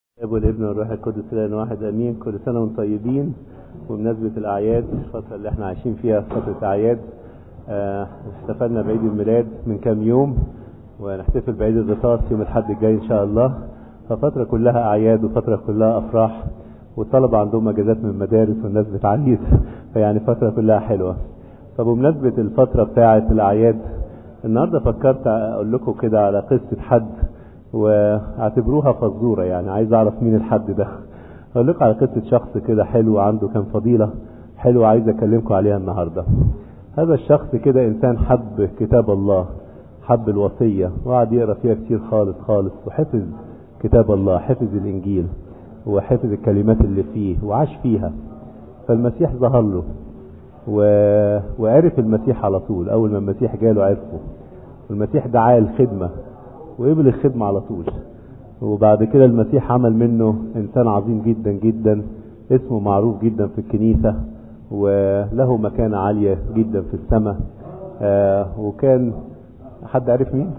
الاب والابن والروح القدس الان واحد امين كل سنه وانتم طيبين وبمناسبه الاعياد الفتره اللي احنا عايشين فيها فتره اعياد آه، احتفلنا بعيد الميلاد من كام يوم ونحتفل بعيد الغطاس يوم الاحد الجاي ان شاء الله ففتره كلها اعياد وفتره كلها افراح والطلبه عندهم اجازات من المدارس والناس بتعيد فيعني فتره كلها حلوه فبمناسبه الفتره بتاعه الاعياد النهارده فكرت اقول لكم كده على قصه حد واعتبروها فزوره يعني عايز اعرف مين الحد ده اقول لكم على قصه شخص كده حلو عنده كام فضيله حلوه عايز اكلمكم عليها النهارده هذا الشخص كده انسان حب كتاب الله حب الوصيه وقعد يقرا فيها كتير خالص خالص وحفظ كتاب الله حفظ الانجيل وحفظ الكلمات اللي فيه وعاش فيها فالمسيح ظهر له و... وعرف المسيح على طول اول ما المسيح جاله عرفه والمسيح دعاه الخدمه وقبل الخدمة على طول وبعد كده المسيح عمل منه انسان عظيم جدا جدا اسمه معروف جدا في الكنيسة وله مكانة عالية جدا في السماء آه وكان حد عارف مين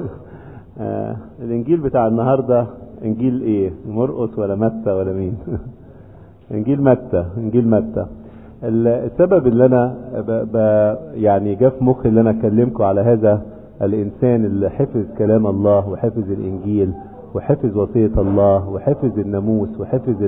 آه الانجيل بتاع النهاردة انجيل ايه مرقس ولا متى ولا مين انجيل متى انجيل متى السبب اللي انا ب ب يعني جه في مخي اللي انا اكلمكم على هذا الإنسان اللي حفظ كلام الله وحفظ الإنجيل وحفظ وصية الله وحفظ الناموس وحفظ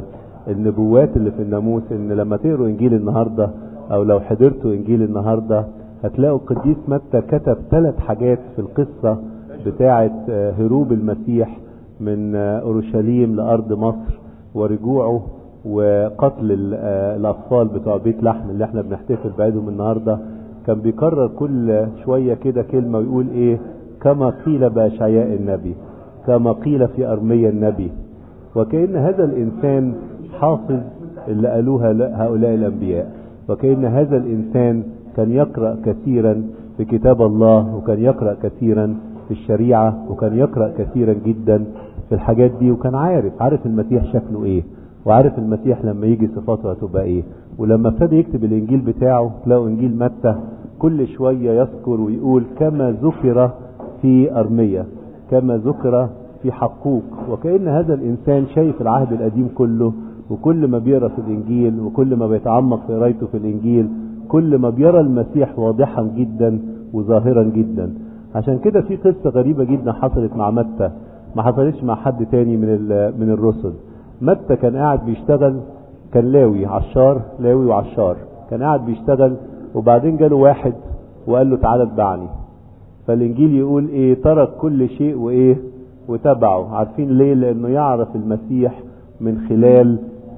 النبوات اللي في الناموس إن لما تقروا إنجيل النهاردة أو لو حضرتوا إنجيل النهاردة هتلاقوا القديس متى كتب ثلاث حاجات في القصة بتاعة هروب المسيح من أورشليم لأرض مصر ورجوعه وقتل الأطفال بتوع بيت لحم اللي احنا بنحتفل بعيدهم النهارده كان بيكرر كل شوية كده كلمة ويقول ايه كما قيل بأشعياء النبي كما قيل في أرميا النبي وكأن هذا الإنسان حافظ اللي قالوها هؤلاء الأنبياء وكأن هذا الإنسان كان يقرأ كثيرا في كتاب الله وكان يقرأ كثيرا في الشريعة وكان يقرأ كثيرا جدا في الحاجات دي وكان عارف عارف المسيح شكله ايه وعارف المسيح لما يجي صفاته هتبقى ايه ولما ابتدى يكتب الانجيل بتاعه تلاقوا انجيل متى كل شويه يذكر ويقول كما ذكر في ارميا كما ذكر في حقوق وكان هذا الانسان شايف العهد القديم كله وكل ما بيقرا في الانجيل وكل ما بيتعمق في قرايته في الانجيل كل ما بيرى المسيح واضحا جدا وظاهرا جدا عشان كده في قصه غريبه جدا حصلت مع متى ما حصلتش مع حد تاني من من الرسل متى كان قاعد بيشتغل كان لاوي عشار لاوي وعشار كان قاعد بيشتغل وبعدين جاله واحد وقال له تعالى اتبعني فالانجيل يقول ايه ترك كل شيء وايه وتبعه عارفين ليه لانه يعرف المسيح من خلال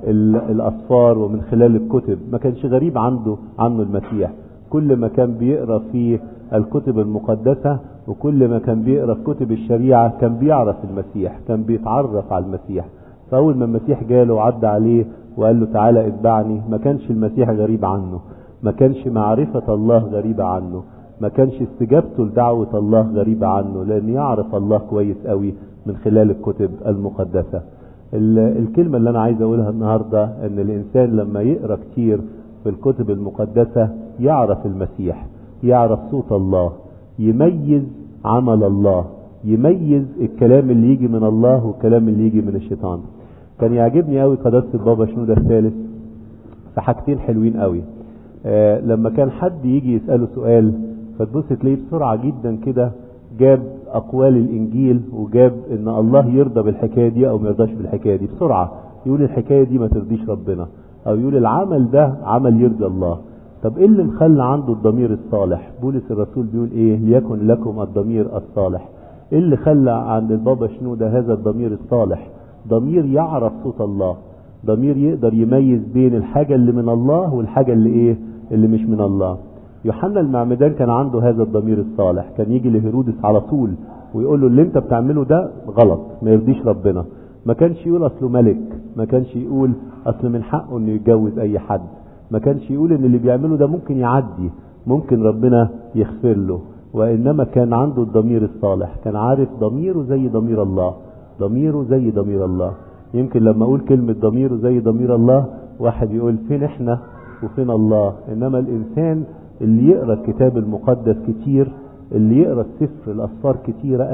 الاصفار ومن خلال الكتب ما كانش غريب عنده عنه المسيح كل ما كان بيقرا في الكتب المقدسه وكل ما كان بيقرا في كتب الشريعه كان بيعرف المسيح كان بيتعرف على المسيح فاول ما المسيح جاله وعدى عليه وقال له تعالى اتبعني ما كانش المسيح غريب عنه ما كانش معرفة الله غريبة عنه ما كانش استجابته لدعوة الله غريبة عنه لأن يعرف الله كويس قوي من خلال الكتب المقدسة الكلمة اللي أنا عايز أقولها النهاردة أن الإنسان لما يقرأ كتير في الكتب المقدسة يعرف المسيح يعرف صوت الله يميز عمل الله يميز الكلام اللي يجي من الله والكلام اللي يجي من الشيطان كان يعجبني قوي قداسة البابا شنودة الثالث في حاجتين حلوين قوي آه لما كان حد يجي يسأله سؤال فتبص تلاقيه بسرعة جدا كده جاب أقوال الإنجيل وجاب إن الله يرضى بالحكاية دي أو ما يرضاش بالحكاية دي بسرعة يقول الحكاية دي ما ترضيش ربنا أو يقول العمل ده عمل يرضي الله طب إيه اللي مخلى عنده الضمير الصالح بولس الرسول بيقول إيه ليكن لكم الضمير الصالح إيه اللي خلى عند البابا شنودة هذا الضمير الصالح ضمير يعرف صوت الله ضمير يقدر يميز بين الحاجة اللي من الله والحاجة اللي ايه اللي مش من الله يوحنا المعمدان كان عنده هذا الضمير الصالح كان يجي لهيرودس على طول ويقول له اللي انت بتعمله ده غلط ما يرضيش ربنا ما كانش يقول اصله ملك ما كانش يقول اصل من حقه انه يتجوز اي حد ما كانش يقول ان اللي بيعمله ده ممكن يعدي ممكن ربنا يغفر له وانما كان عنده الضمير الصالح كان عارف ضميره زي ضمير الله ضميره زي ضمير الله يمكن لما اقول كلمة ضميره زي ضمير الله واحد يقول فين احنا وفين الله انما الانسان اللي يقرا الكتاب المقدس كتير اللي يقرا السفر الاسفار كتيرة قوي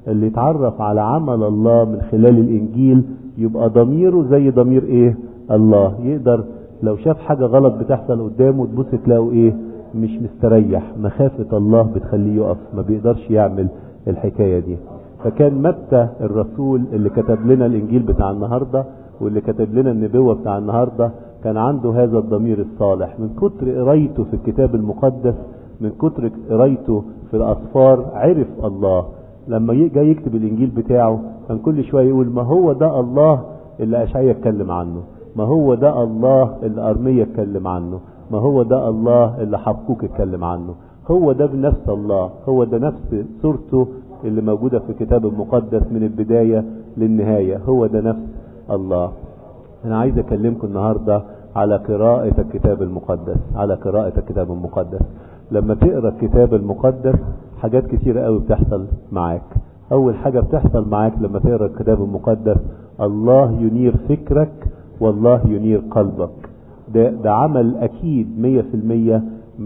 اللي يتعرف على عمل الله من خلال الانجيل يبقى ضميره زي ضمير ايه الله يقدر لو شاف حاجة غلط بتحصل قدامه تبص تلاقوا ايه مش مستريح مخافة الله بتخليه يقف ما بيقدرش يعمل الحكاية دي فكان متى الرسول اللي كتب لنا الانجيل بتاع النهاردة واللي كتب لنا النبوة بتاع النهاردة كان عنده هذا الضمير الصالح من كتر قرايته في الكتاب المقدس من كتر قرايته في الأسفار عرف الله لما جاي يكتب الإنجيل بتاعه كان كل شوية يقول ما هو ده الله اللي أشعيا اتكلم عنه ما هو ده الله اللي أرميا اتكلم عنه ما هو ده الله اللي حبكوك اتكلم عنه هو ده بنفس الله هو ده نفس صورته اللي موجودة في الكتاب المقدس من البداية للنهاية هو ده نفس الله انا عايز اكلمكم النهاردة على قراءة الكتاب المقدس على قراءة الكتاب المقدس لما تقرأ الكتاب المقدس حاجات كتيرة قوي بتحصل معاك اول حاجة بتحصل معاك لما تقرأ الكتاب المقدس الله ينير فكرك والله ينير قلبك ده, ده عمل اكيد مية في المية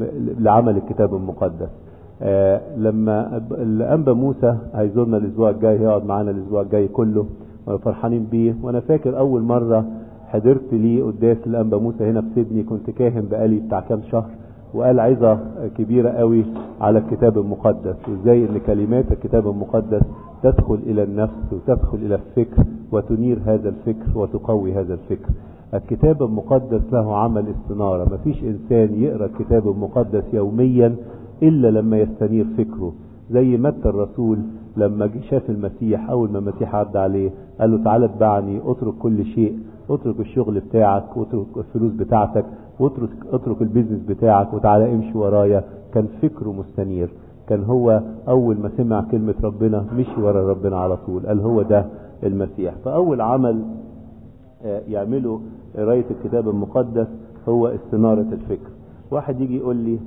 لعمل الكتاب المقدس آه لما الانبا موسى هيزورنا الاسبوع الجاي هيقعد معانا الاسبوع الجاي كله فرحانين بيه وانا فاكر اول مرة حضرت ليه قداس الانبا موسى هنا في سيدني كنت كاهن بقالي بتاع كام شهر وقال عظة كبيرة قوي على الكتاب المقدس وازاي ان كلمات الكتاب المقدس تدخل الى النفس وتدخل الى الفكر وتنير هذا الفكر وتقوي هذا الفكر الكتاب المقدس له عمل استنارة مفيش انسان يقرأ الكتاب المقدس يوميا الا لما يستنير فكره زي متى الرسول لما شاف المسيح اول ما المسيح عدى عليه قال له تعالى اتبعني اترك كل شيء اترك الشغل بتاعك واترك الفلوس بتاعتك واترك اترك البيزنس بتاعك وتعالى امشي ورايا كان فكره مستنير كان هو اول ما سمع كلمة ربنا مشي ورا ربنا على طول قال هو ده المسيح فاول عمل يعمله قراية الكتاب المقدس هو استنارة الفكر واحد يجي يقول لي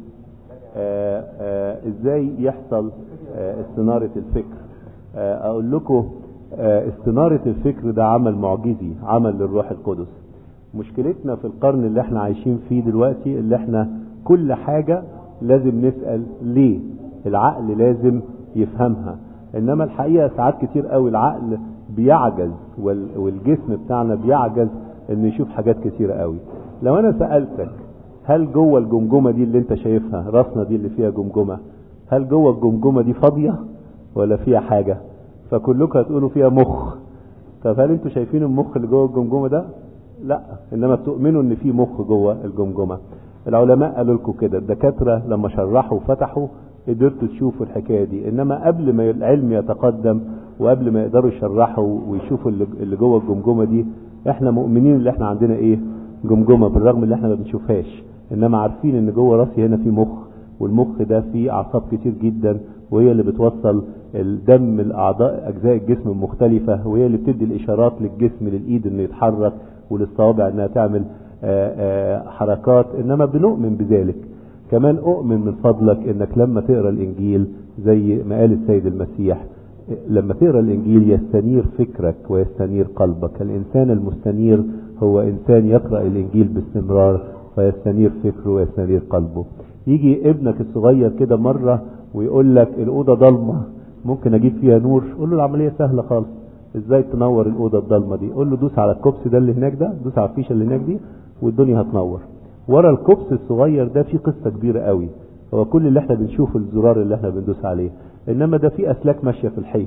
آآ آآ ازاي يحصل استنارة الفكر اقول لكم استنارة الفكر ده عمل معجزي عمل للروح القدس مشكلتنا في القرن اللي احنا عايشين فيه دلوقتي اللي احنا كل حاجة لازم نسأل ليه العقل لازم يفهمها انما الحقيقة ساعات كتير قوي العقل بيعجز والجسم بتاعنا بيعجز انه يشوف حاجات كتيرة قوي لو انا سألتك هل جوه الجمجمة دي اللي انت شايفها راسنا دي اللي فيها جمجمة هل جوه الجمجمة دي فاضية ولا فيها حاجة فكلكم هتقولوا فيها مخ طب هل انتوا شايفين المخ اللي جوه الجمجمة ده لا انما بتؤمنوا ان في مخ جوه الجمجمة العلماء قالوا لكم كده الدكاترة لما شرحوا وفتحوا قدرتوا تشوفوا الحكاية دي انما قبل ما العلم يتقدم وقبل ما يقدروا يشرحوا ويشوفوا اللي جوه الجمجمة دي احنا مؤمنين اللي احنا عندنا ايه جمجمة بالرغم اللي احنا ما بنشوفهاش انما عارفين ان جوه راسي هنا في مخ والمخ ده فيه اعصاب كتير جدا وهي اللي بتوصل الدم الاعضاء اجزاء الجسم المختلفة وهي اللي بتدي الاشارات للجسم للايد انه يتحرك وللصوابع انها تعمل آآ آآ حركات انما بنؤمن بذلك كمان اؤمن من فضلك انك لما تقرا الانجيل زي ما قال السيد المسيح لما تقرا الانجيل يستنير فكرك ويستنير قلبك الانسان المستنير هو انسان يقرا الانجيل باستمرار فيستنير فكره ويستنير قلبه يجي ابنك الصغير كده مرة ويقول لك الأوضة ضلمة ممكن أجيب فيها نور قول له العملية سهلة خالص ازاي تنور الأوضة الضلمة دي قول له دوس على الكوبس ده اللي هناك ده دوس على الفيشة اللي هناك دي والدنيا هتنور ورا الكوبس الصغير ده في قصة كبيرة قوي هو كل اللي احنا بنشوفه الزرار اللي احنا بندوس عليه انما ده في اسلاك ماشية في الحيط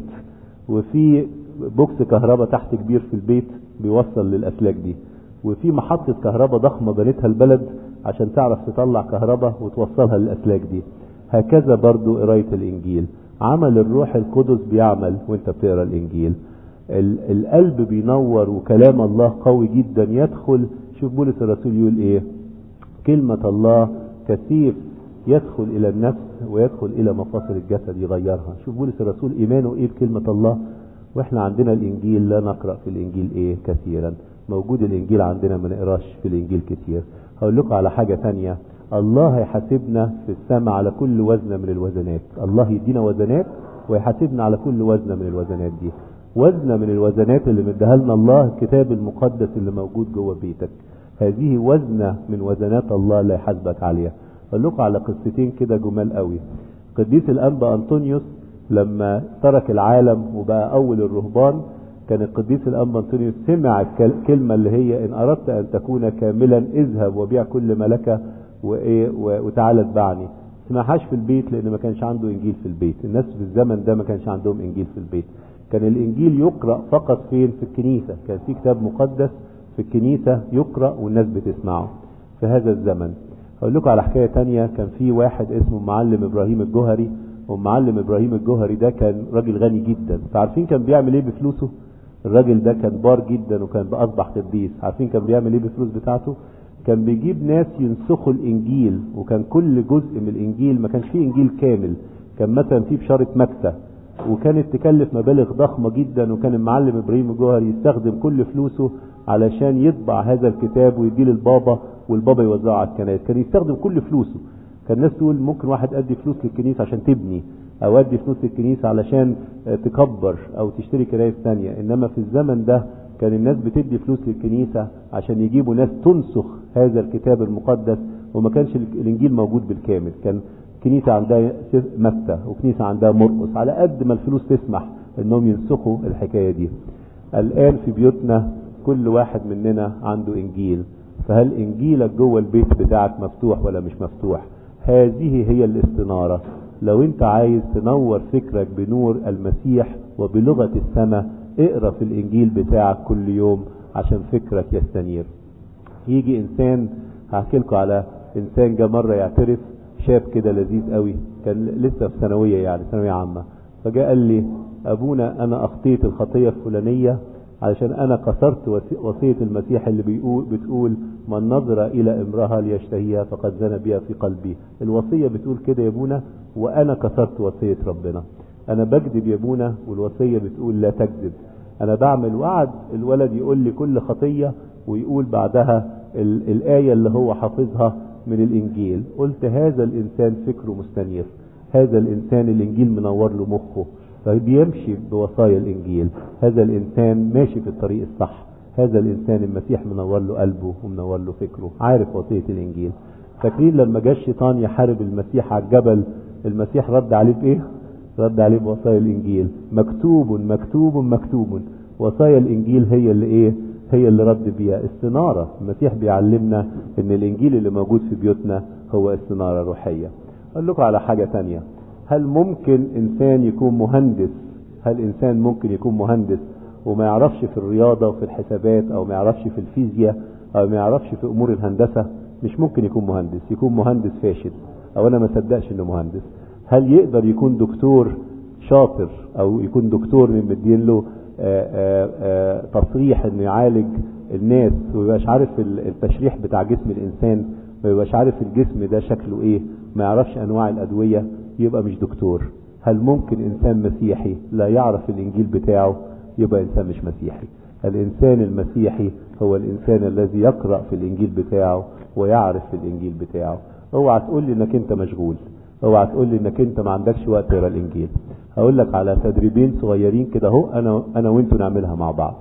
وفي بوكس كهرباء تحت كبير في البيت بيوصل للاسلاك دي وفي محطة كهرباء ضخمة بنتها البلد عشان تعرف تطلع كهرباء وتوصلها للأسلاك دي هكذا برضو قراية الإنجيل عمل الروح القدس بيعمل وانت بتقرا الإنجيل القلب بينور وكلام الله قوي جدا يدخل شوف بولس الرسول يقول ايه كلمة الله كثيف يدخل إلى النفس ويدخل إلى مفاصل الجسد يغيرها شوف بولس الرسول إيمانه إيه بكلمة الله وإحنا عندنا الإنجيل لا نقرأ في الإنجيل إيه كثيرا موجود الانجيل عندنا ما نقراش في الانجيل كتير هقول لكم على حاجة تانية الله هيحاسبنا في السماء على كل وزنة من الوزنات الله يدينا وزنات ويحاسبنا على كل وزنة من الوزنات دي وزنة من الوزنات اللي مديها لنا الله الكتاب المقدس اللي موجود جوه بيتك هذه وزنة من وزنات الله اللي يحاسبك عليها اقول لكم على قصتين كده جمال قوي قديس الانبا انطونيوس لما ترك العالم وبقى اول الرهبان كان القديس الانبا انطونيوس سمع الكلمة اللي هي ان اردت ان تكون كاملا اذهب وبيع كل ما لك وايه وتعالى اتبعني سمعهاش في البيت لان ما كانش عنده انجيل في البيت الناس في الزمن ده ما كانش عندهم انجيل في البيت كان الانجيل يقرأ فقط فين في الكنيسة كان في كتاب مقدس في الكنيسة يقرأ والناس بتسمعه في هذا الزمن هقول لكم على حكاية تانية كان في واحد اسمه معلم ابراهيم الجوهري ومعلم ابراهيم الجوهري ده كان راجل غني جدا فعارفين كان بيعمل ايه بفلوسه الراجل ده كان بار جدا وكان اصبح قديس عارفين كان بيعمل ايه بالفلوس بتاعته كان بيجيب ناس ينسخوا الانجيل وكان كل جزء من الانجيل ما كانش فيه انجيل كامل كان مثلا فيه بشارة مكة وكانت تكلف مبالغ ضخمة جدا وكان المعلم ابراهيم الجوهري يستخدم كل فلوسه علشان يطبع هذا الكتاب ويديه للبابا والبابا يوزعه على الكنائس كان يستخدم كل فلوسه كان الناس تقول ممكن واحد ادي فلوس للكنيسة عشان تبني او ادي فلوس للكنيسة علشان تكبر او تشتري كنائس ثانية انما في الزمن ده كان الناس بتدي فلوس للكنيسة عشان يجيبوا ناس تنسخ هذا الكتاب المقدس وما كانش الانجيل موجود بالكامل كان كنيسة عندها متى وكنيسة عندها مرقس على قد ما الفلوس تسمح انهم ينسخوا الحكاية دي الان في بيوتنا كل واحد مننا عنده انجيل فهل انجيلك جوه البيت بتاعك مفتوح ولا مش مفتوح هذه هي الاستنارة لو انت عايز تنور فكرك بنور المسيح وبلغة السماء اقرا في الانجيل بتاعك كل يوم عشان فكرك يستنير يجي انسان هحكي لكم على انسان جه مره يعترف شاب كده لذيذ قوي كان لسه في ثانويه يعني ثانويه عامه فجاء قال لي ابونا انا اخطيت الخطيه الفلانيه علشان انا كسرت وصيه المسيح اللي بيقول بتقول من نظر الى امراه ليشتهيها فقد زنى بها في قلبي الوصيه بتقول كده يا ابونا وانا كسرت وصيه ربنا انا بكذب يا ابونا والوصيه بتقول لا تكذب انا بعمل وعد الولد يقول لي كل خطيه ويقول بعدها ال الايه اللي هو حافظها من الانجيل قلت هذا الانسان فكره مستنير هذا الانسان الانجيل منور له مخه فبيمشي بوصايا الانجيل هذا الانسان ماشي في الطريق الصح هذا الانسان المسيح منور له قلبه ومنور له فكره عارف وصيه الانجيل فاكرين لما جاء الشيطان يحارب المسيح على الجبل المسيح رد عليه بايه رد عليه بوصايا الانجيل مكتوب مكتوب مكتوب وصايا الانجيل هي اللي ايه هي اللي رد بيها استنارة المسيح بيعلمنا ان الانجيل اللي موجود في بيوتنا هو استنارة روحية اقول لكم على حاجة تانية هل ممكن انسان يكون مهندس هل انسان ممكن يكون مهندس وما يعرفش في الرياضة وفي الحسابات او ما يعرفش في الفيزياء او ما يعرفش في امور الهندسة مش ممكن يكون مهندس يكون مهندس فاشل او انا ما صدقش انه مهندس هل يقدر يكون دكتور شاطر او يكون دكتور من مدين له آآ آآ تصريح انه يعالج الناس ويبقاش عارف التشريح بتاع جسم الانسان ما يبقاش عارف الجسم ده شكله ايه ما يعرفش انواع الادوية يبقى مش دكتور هل ممكن انسان مسيحي لا يعرف الانجيل بتاعه يبقى انسان مش مسيحي الانسان المسيحي هو الانسان الذي يقرأ في الانجيل بتاعه ويعرف في الانجيل بتاعه اوعى تقول لي انك انت مشغول اوعى تقول لي انك انت ما عندكش وقت تقرا الانجيل هقول لك على تدريبين صغيرين كده اهو انا انا وانتوا نعملها مع بعض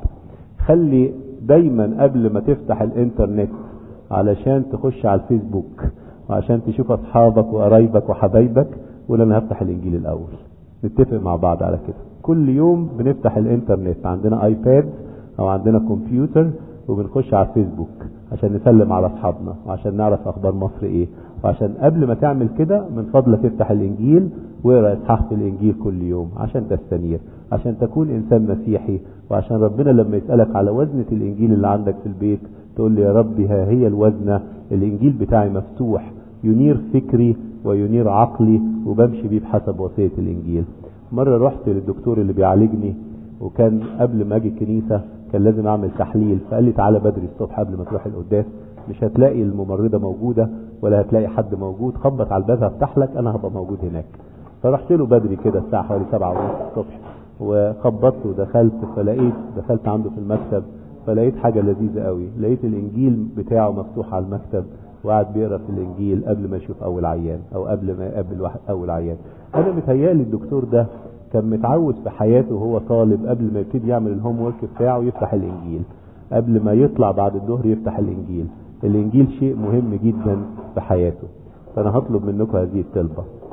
خلي دايما قبل ما تفتح الانترنت علشان تخش على الفيسبوك وعشان تشوف اصحابك وقرايبك وحبايبك قول انا هفتح الانجيل الاول نتفق مع بعض على كده كل يوم بنفتح الانترنت عندنا ايباد او عندنا كمبيوتر وبنخش على الفيسبوك عشان نسلم على اصحابنا وعشان نعرف اخبار مصر ايه وعشان قبل ما تعمل كده من فضلك افتح الانجيل واقرا اصحاح في الانجيل كل يوم عشان تستنير عشان تكون انسان مسيحي وعشان ربنا لما يسالك على وزنه الانجيل اللي عندك في البيت تقول لي يا ربي ها هي الوزنه الانجيل بتاعي مفتوح ينير فكري وينير عقلي وبمشي بيه بحسب وصيه الانجيل مره رحت للدكتور اللي بيعالجني وكان قبل ما اجي الكنيسه كان لازم اعمل تحليل فقال لي تعالى بدري الصبح قبل ما تروح القداس مش هتلاقي الممرضه موجوده ولا هتلاقي حد موجود خبط على الباب هفتح لك انا هبقى موجود هناك فرحت له بدري كده الساعه حوالي سبعة ونص الصبح وخبطت ودخلت فلقيت دخلت عنده في المكتب فلقيت حاجه لذيذه قوي لقيت الانجيل بتاعه مفتوح على المكتب وقعد بيقرا في الانجيل قبل ما يشوف اول عيان او قبل ما يقابل واحد اول عيان انا متهيالي الدكتور ده كان متعود في حياته وهو طالب قبل ما يبتدي يعمل الهوم ورك بتاعه يفتح الانجيل قبل ما يطلع بعد الظهر يفتح الانجيل الانجيل شيء مهم جدا في حياته فانا هطلب منكم هذه الطلبة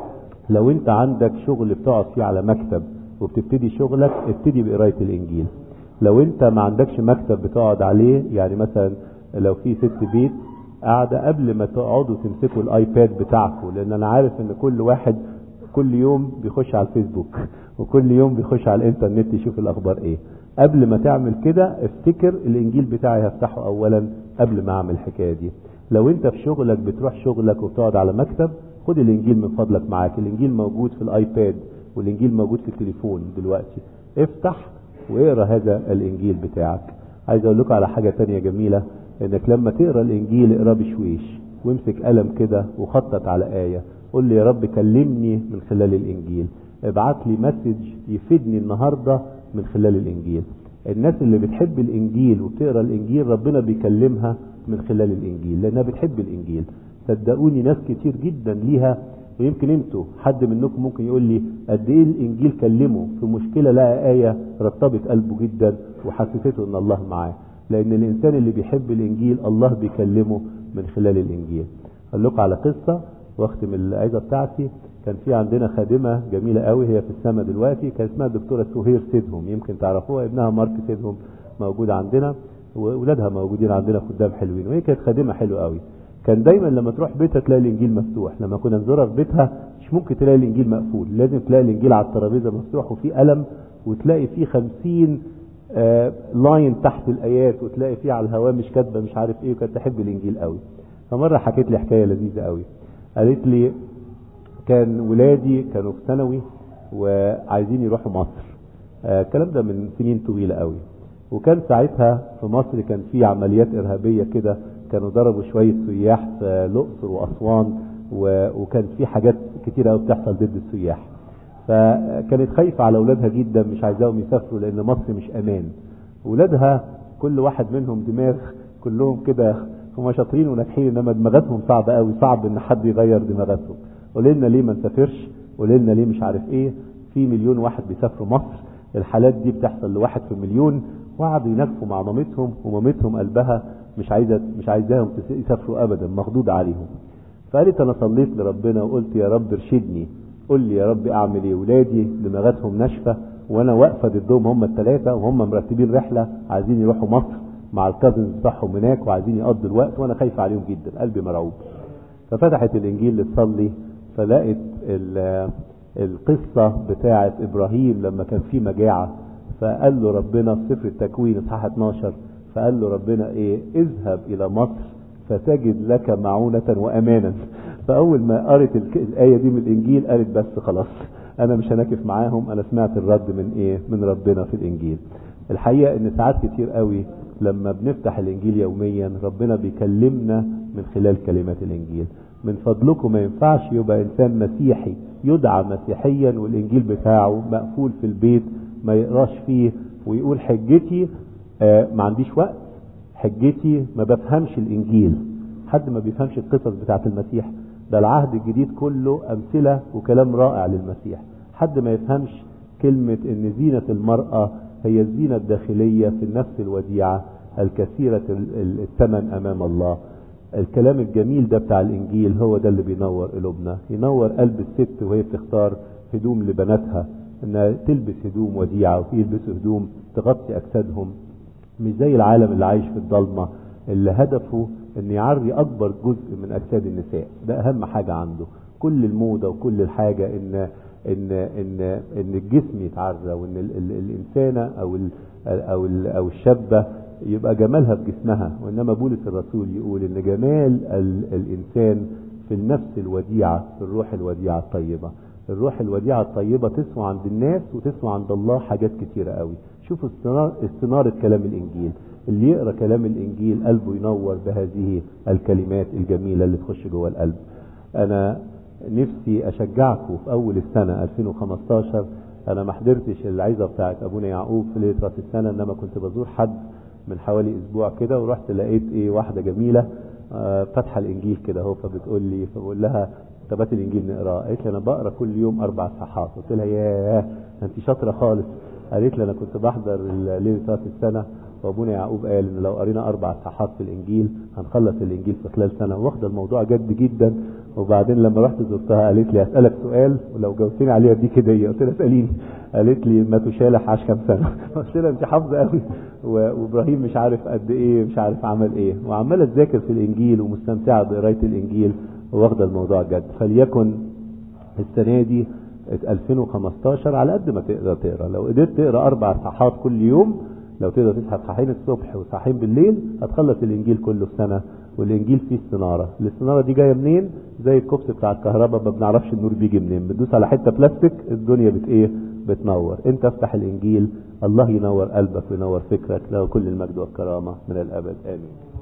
لو انت عندك شغل بتقعد فيه على مكتب وبتبتدي شغلك ابتدي بقرايه الانجيل لو انت ما عندكش مكتب بتقعد عليه يعني مثلا لو في ست بيت قاعده قبل ما تقعدوا تمسكوا الايباد بتاعكم لان انا عارف ان كل واحد كل يوم بيخش على الفيسبوك وكل يوم بيخش على الانترنت يشوف الاخبار ايه قبل ما تعمل كده افتكر الانجيل بتاعي هفتحه اولا قبل ما اعمل الحكايه دي لو انت في شغلك بتروح شغلك وبتقعد على مكتب خد الانجيل من فضلك معاك الانجيل موجود في الايباد والانجيل موجود في التليفون دلوقتي افتح واقرا هذا الانجيل بتاعك عايز اقول لكم على حاجه تانية جميله انك لما تقرا الانجيل اقرا بشويش وامسك قلم كده وخطط على ايه قول لي يا رب كلمني من خلال الانجيل ابعت لي مسج يفيدني النهارده من خلال الانجيل الناس اللي بتحب الانجيل وبتقرا الانجيل ربنا بيكلمها من خلال الانجيل لانها بتحب الانجيل صدقوني ناس كتير جدا ليها ويمكن انتوا حد منكم ممكن يقول لي قد ايه الانجيل كلمه في مشكله لقى ايه رطبت قلبه جدا وحسسته ان الله معاه لان الانسان اللي بيحب الانجيل الله بيكلمه من خلال الانجيل اقول لكم على قصه واختم العظه بتاعتي كان في عندنا خادمه جميله قوي هي في السماء دلوقتي كان اسمها الدكتوره سهير سيدهم يمكن تعرفوها ابنها مارك سيدهم موجود عندنا واولادها موجودين عندنا خدام حلوين وهي كانت خادمه حلوه قوي كان دايما لما تروح بيتها تلاقي الانجيل مفتوح لما كنا نزورها في بيتها مش ممكن تلاقي الانجيل مقفول لازم تلاقي الانجيل على الترابيزه مفتوح وفيه قلم وتلاقي فيه خمسين آه لاين تحت الايات وتلاقي فيه على الهوامش كاتبه مش عارف ايه وكانت تحب الانجيل قوي فمره حكيت لي حكايه لذيذه قوي قالت لي كان ولادي كانوا في ثانوي وعايزين يروحوا مصر آه الكلام ده من سنين طويله قوي وكان ساعتها في مصر كان في عمليات ارهابيه كده كانوا ضربوا شويه سياح في الاقصر واسوان وكان في حاجات كتيره قوي بتحصل ضد السياح فكانت خايفه على اولادها جدا مش عايزاهم يسافروا لان مصر مش امان ولادها كل واحد منهم دماغ كلهم كده هم شاطرين وناجحين انما دماغاتهم صعبه قوي صعب ان حد يغير دماغاتهم قولوا لنا ليه ما نسافرش قولوا لنا ليه مش عارف ايه في مليون واحد بيسافروا مصر الحالات دي بتحصل لواحد في مليون وقعدوا يناقفوا مع مامتهم ومامتهم قلبها مش عايزه مش عايزاهم يسافروا ابدا مخضوض عليهم فقالت انا صليت لربنا وقلت يا رب ارشدني قول لي يا رب اعمل ايه ولادي دماغاتهم ناشفه وانا واقفه ضدهم هم الثلاثه وهم مرتبين رحله عايزين يروحوا مصر مع الكازنز بتاعهم هناك وعايزين يقضوا الوقت وانا خايفه عليهم جدا قلبي مرعوب ففتحت الانجيل تصلي فلقت القصه بتاعه ابراهيم لما كان في مجاعه فقال له ربنا في سفر التكوين اصحاح 12 فقال له ربنا ايه اذهب الى مصر فتجد لك معونة وامانا فاول ما قرت الايه دي من الانجيل قالت بس خلاص انا مش هناكف معاهم انا سمعت الرد من ايه من ربنا في الانجيل الحقيقه ان ساعات كتير قوي لما بنفتح الانجيل يوميا ربنا بيكلمنا من خلال كلمات الانجيل من فضلكم ما ينفعش يبقى انسان مسيحي يدعى مسيحيا والانجيل بتاعه مقفول في البيت ما يقراش فيه ويقول حجتي آه ما عنديش وقت حجتي ما بفهمش الانجيل حد ما بيفهمش القصص بتاعت المسيح ده العهد الجديد كله امثله وكلام رائع للمسيح حد ما يفهمش كلمه ان زينه المراه هي الزينه الداخليه في النفس الوديعه الكثيره الثمن امام الله الكلام الجميل ده بتاع الانجيل هو ده اللي بينور قلوبنا ينور قلب الست وهي بتختار هدوم لبناتها انها تلبس هدوم وديعه ويلبسوا هدوم تغطي اجسادهم مش زي العالم اللي عايش في الضلمه اللي هدفه ان يعري اكبر جزء من اجساد النساء ده اهم حاجه عنده كل الموضه وكل الحاجه ان ان ان ان الجسم يتعرى وان ال ال الانسانه او ال او ال او الشابه يبقى جمالها في جسمها وانما بولس الرسول يقول ان جمال ال الانسان في النفس الوديعه في الروح الوديعه الطيبه الروح الوديعه الطيبه تسوى عند الناس وتسوى عند الله حاجات كتيره قوي شوفوا استنار استنارة كلام الإنجيل اللي يقرأ كلام الإنجيل قلبه ينور بهذه الكلمات الجميلة اللي تخش جوه القلب أنا نفسي أشجعكم في أول السنة 2015 أنا ما حضرتش العظة بتاعت أبونا يعقوب في ليلة رأس السنة إنما كنت بزور حد من حوالي أسبوع كده ورحت لقيت إيه واحدة جميلة آه فاتحة الإنجيل كده هو فبتقول لي فبقول لها طب الإنجيل نقراه قالت لي أنا بقرا كل يوم أربع صفحات قلت لها ياه أنت شاطرة خالص قالت لي انا كنت بحضر ليله راس السنه وابونا يعقوب قال ان لو قرينا اربع صحات في الانجيل هنخلص الانجيل في خلال سنه واخده الموضوع جد جدا وبعدين لما رحت زرتها قالت لي اسالك سؤال ولو جاوبتني عليه اديك هديه قلت لها اساليني قالت لي ما تشالح عاش كام سنه قلت لها انت حافظه قوي وابراهيم مش عارف قد ايه مش عارف عمل ايه وعماله تذاكر في الانجيل ومستمتعه بقرايه الانجيل واخده الموضوع جد فليكن السنه دي 2015 على قد ما تقدر تقرا لو قدرت تقرا اربع صفحات كل يوم لو تقدر تصحى صحين الصبح وصحين بالليل هتخلص الانجيل كله في سنه والانجيل فيه استناره الاستناره دي جايه منين زي الكوبس بتاع الكهرباء ما بنعرفش النور بيجي منين بتدوس على حته بلاستيك الدنيا بت ايه بتنور انت افتح الانجيل الله ينور قلبك وينور فكرك له كل المجد والكرامه من الابد امين